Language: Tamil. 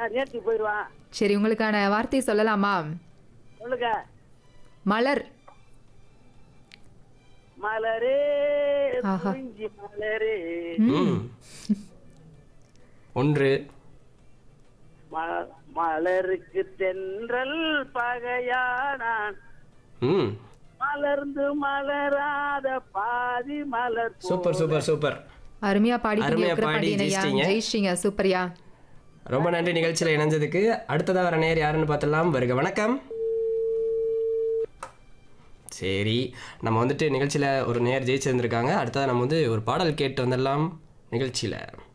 நேர்த்தி போயிடுவான் சரி உங்களுக்கான வார்த்தை சொல்லலாமா சொல்லுங்க மலர் மலரே ஆஹா. குறிஞ்சி மலரே ம் ஒன்று ம- மலருக்கு தென்றல் பகையானான் ம் மலர்ந்து மலராத பாதி மலர் சூப்பர் சூப்பர் சூப்பர் அருமையா பாடிட்டீங்க அருமையா உக்கிரபாண்டியன் பாடி ஐயா ஜெயிச்சிட்டீங்க. ஜெயிச்சிங்க சூப்பர்யா ரொம்ப நன்றி நிகழ்ச்சியில் இணைஞ்சதுக்கு அடுத்ததா வர நேர் யாருன்னு பார்த்தலாம் வருக வணக்கம் சரி நம்ம வந்துட்டு நிகழ்ச்சியில் ஒரு நேர் ஜெயிச்சிருந்திருக்காங்க அடுத்ததா நம்ம வந்து ஒரு பாடல் கேட்டு வந்துடலாம் நிகழ்ச்சியில்